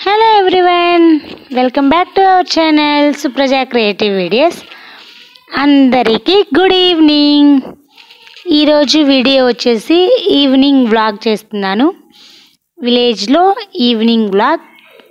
hello everyone welcome back to our channel Supraja creative videos అందరికీ good evening ఈరోజు video వచ్చేసి evening vlog చేస్తున్నాను విలేజ్లో ఈవినింగ్ వ్లాగ్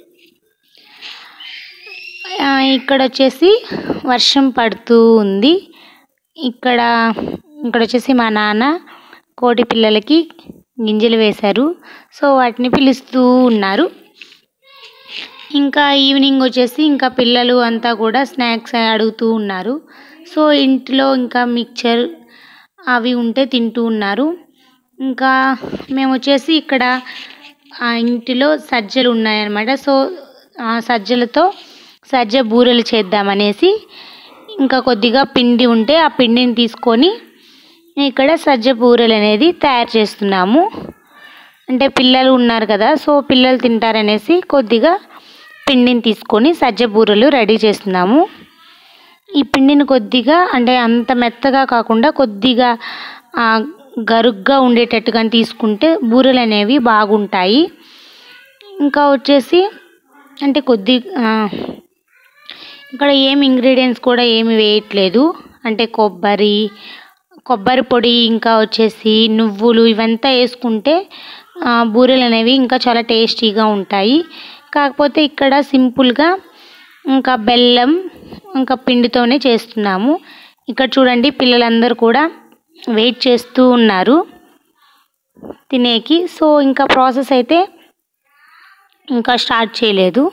ఆ, ఇక్కడ వచ్చేసి వర్షం పడుతూ ఉంది ఇక్కడ ఇక్కడ వచ్చేసి మా నాన్న కోడి పిల్లలకి గింజలు వేశారు సో వాటిని పిలుస్తూ ఉన్నారు ఇంకా ఈవినింగ్ వచ్చేసి ఇంకా పిల్లలు అంతా కూడా స్నాక్స్ అడుగుతూ ఉన్నారు సో ఇంట్లో ఇంకా మిక్చర్ అవి ఉంటే తింటూ ఉన్నారు ఇంకా మేము వచ్చేసి ఇక్కడ ఆ ఇంటిలో సజ్జలు ఉన్నాయన్నమాట సో ఆ సజ్జలతో సజ్జ బూరెలు చేద్దామనేసి ఇంకా కొద్దిగా పిండి ఉంటే ఆ పిండిని తీసుకొని ఇక్కడ సజ్జ బూరెలు అనేది తయారు చేస్తున్నాము అంటే పిల్లలు ఉన్నారు కదా సో పిల్లలు తింటారనేసి కొద్దిగా పిండిని తీసుకొని సజ్జ బూరెలు రెడీ చేస్తున్నాము ఈ పిండిని కొద్దిగా అంటే అంత మెత్తగా కాకుండా కొద్దిగా ఆ, గరుగ్గా ఉండేటట్టుగా తీసుకుంటే బూరెలు అనేవి బాగుంటాయి ఇంకా వచ్చేసి అంటే కొద్ది ఆ, ఇక్కడ ఏమి ఇంగ్రీడియంట్స్ కూడా ఏమి వేయట్లేదు అంటే కొబ్బరి కొబ్బరి పొడి ఇంకా వచ్చేసి నువ్వులు ఇవంతా వేసుకుంటే ఆ, బూరెలు అనేవి ఇంకా చాలా టేస్టీగా ఉంటాయి కాకపోతే ఇక్కడ సింపుల్గా ఇంకా బెల్లం ఇంకా పిండితోనే చేస్తున్నాము ఇక్కడ చూడండి పిల్లలందరూ కూడా వెయిట్ చేస్తూ ఉన్నారు తినేకి సో ఇంకా ప్రాసెస్ అయితే ఇంకా స్టార్ట్ చేయలేదు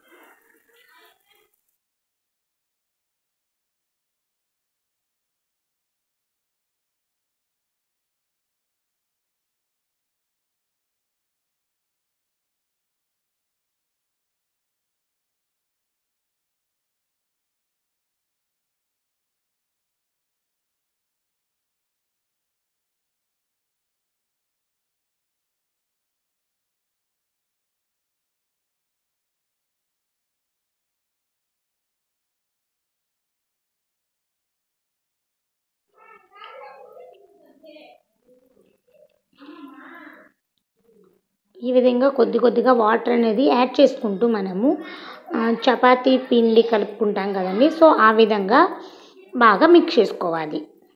ఈ విధంగా కొద్ది కొద్దిగా వాటర్ అనేది యాడ్ చేసుకుంటూ మనము ఆ, చపాతీ పిండి కలుపుకుంటాం కదండి సో ఆ విధంగా బాగా మిక్స్ చేసుకోవాలి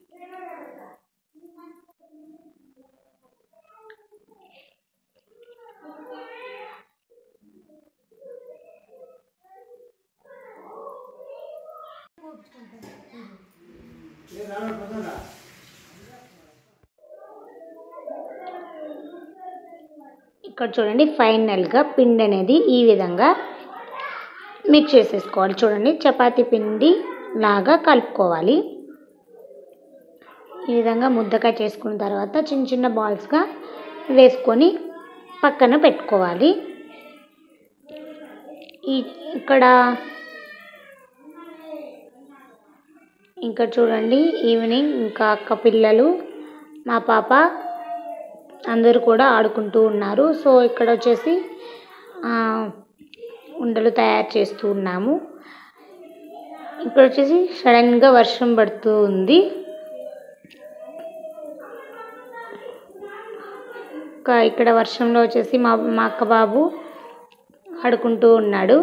ఇక్కడ చూడండి ఫైనల్గా పిండి అనేది ఈ విధంగా మిక్స్ చేసేసుకోవాలి చూడండి చపాతీ పిండి లాగా కలుపుకోవాలి ఈ విధంగా ముద్దగా చేసుకున్న తర్వాత చిన్న చిన్న బాల్స్గా వేసుకొని పక్కన పెట్టుకోవాలి ఈ ఇక్కడ ఇంకా చూడండి ఈవినింగ్ ఇంకా అక్క పిల్లలు మా పాప అందరూ కూడా ఆడుకుంటూ ఉన్నారు సో ఇక్కడ వచ్చేసి ఆ, ఉండలు తయారు చేస్తూ ఉన్నాము ఇక్కడ వచ్చేసి సడన్గా వర్షం పడుతూ ఉంది ఇంకా ఇక్కడ వర్షంలో వచ్చేసి మా మా అక్క బాబు ఆడుకుంటూ ఉన్నాడు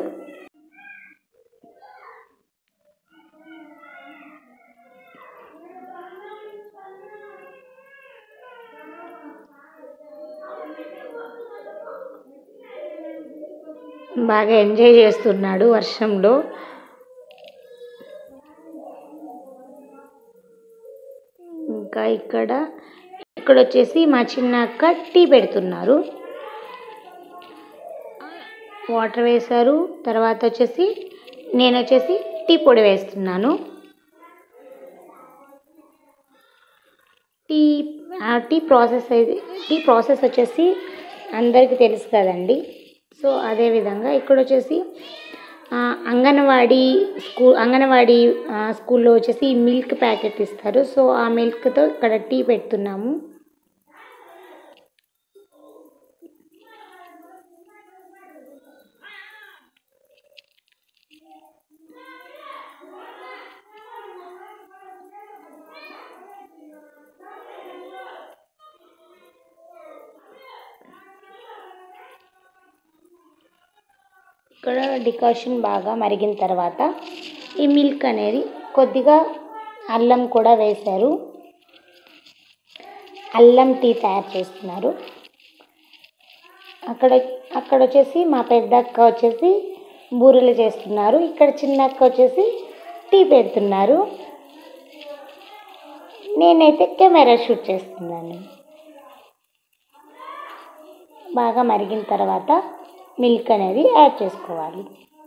బాగా ఎంజాయ్ చేస్తున్నాడు వర్షంలో ఇంకా ఇక్కడ ఇక్కడ వచ్చేసి మా చిన్న అక్క టీ పెడుతున్నారు వాటర్ వేశారు తర్వాత వచ్చేసి నేను వచ్చేసి టీ పొడి వేస్తున్నాను టీ ఆ టీ ప్రాసెస్ అయితే టీ ప్రాసెస్ వచ్చేసి అందరికీ తెలుసు కదండి సో అదేవిధంగా ఇక్కడ వచ్చేసి ఆ, అంగన్వాడీ స్కూల్ అంగన్వాడీ ఆ, స్కూల్లో వచ్చేసి మిల్క్ ప్యాకెట్ ఇస్తారు సో ఆ మిల్క్తో ఇక్కడ టీ పెడుతున్నాము ఇక్కడ డికాషన్ బాగా మరిగిన తర్వాత ఈ మిల్క్ అనేది కొద్దిగా అల్లం కూడా వేశారు అల్లం టీ తయారు చేస్తున్నారు అక్కడ అక్కడ వచ్చేసి మా పెద్ద అక్క వచ్చేసి బూరెలు చేస్తున్నారు ఇక్కడ చిన్న అక్క వచ్చేసి టీ పెడుతున్నారు నేనైతే కెమెరా షూట్ చేస్తున్నాను బాగా మరిగిన తర్వాత మిల్క్ అనేది యాడ్ చేసుకోవాలి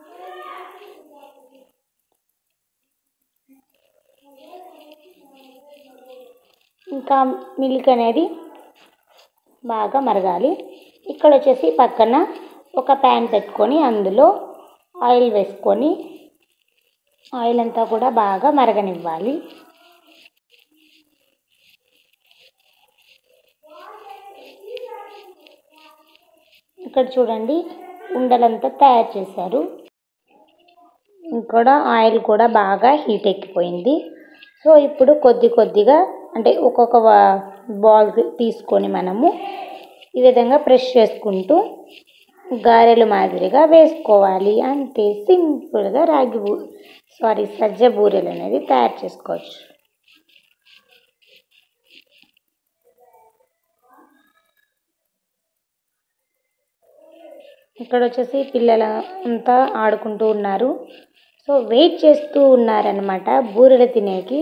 ఇంకా మిల్క్ అనేది బాగా మరగాలి ఇక్కడ వచ్చేసి పక్కన ఒక ప్యాన్ పెట్టుకొని అందులో ఆయిల్ వేసుకొని ఆయిల్ అంతా కూడా బాగా మరగనివ్వాలి ఇక్కడ చూడండి ఉండలంతా తయారు చేశారు ఇక్కడ ఆయిల్ కూడా బాగా హీట్ ఎక్కిపోయింది సో ఇప్పుడు కొద్ది కొద్దిగా అంటే ఒక్కొక్క బాల్ తీసుకొని మనము ఈ విధంగా ప్రెస్ చేసుకుంటూ గారెలు మాదిరిగా వేసుకోవాలి అంతే సింపుల్గా రాగి బూ సారీ సజ్జ బూరెలు అనేది తయారు చేసుకోవచ్చు ఇక్కడ వచ్చేసి పిల్లలు అంతా ఆడుకుంటూ ఉన్నారు సో వెయిట్ చేస్తూ ఉన్నారనమాట బూరెలు తినేకి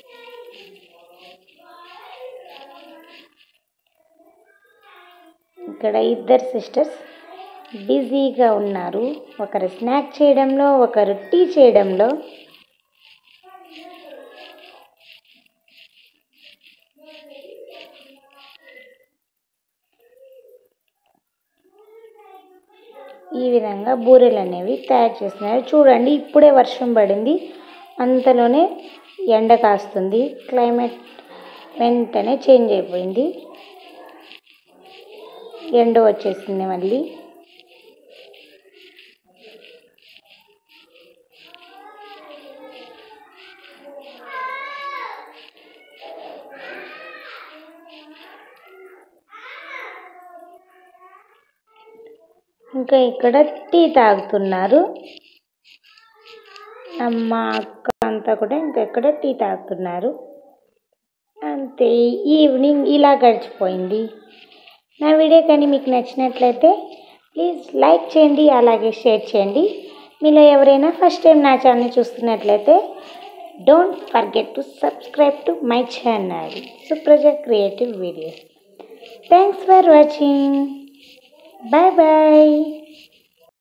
ఇక్కడ ఇద్దరు సిస్టర్స్ బిజీగా ఉన్నారు ఒకరు స్నాక్ చేయడంలో ఒకరు టీ చేయడంలో ఈ విధంగా బూరెలు అనేవి తయారు చేస్తున్నారు చూడండి ఇప్పుడే వర్షం పడింది అంతలోనే ఎండ కాస్తుంది క్లైమేట్ వెంటనే చేంజ్ అయిపోయింది ఎండ వచ్చేసింది మళ్ళీ ఇంకా ఇక్కడ టీ తాగుతున్నారు అమ్మ అక్క అంతా కూడా ఇంకా ఇక్కడ టీ తాగుతున్నారు అంతే ఈవినింగ్ ఇలా గడిచిపోయింది నా వీడియో కానీ మీకు నచ్చినట్లయితే ప్లీజ్ లైక్ చేయండి అలాగే షేర్ చేయండి మీలో ఎవరైనా ఫస్ట్ టైం నా ఛానల్ చూస్తున్నట్లయితే don't forget to subscribe to my channel Supraja creative videos thanks for watching bye bye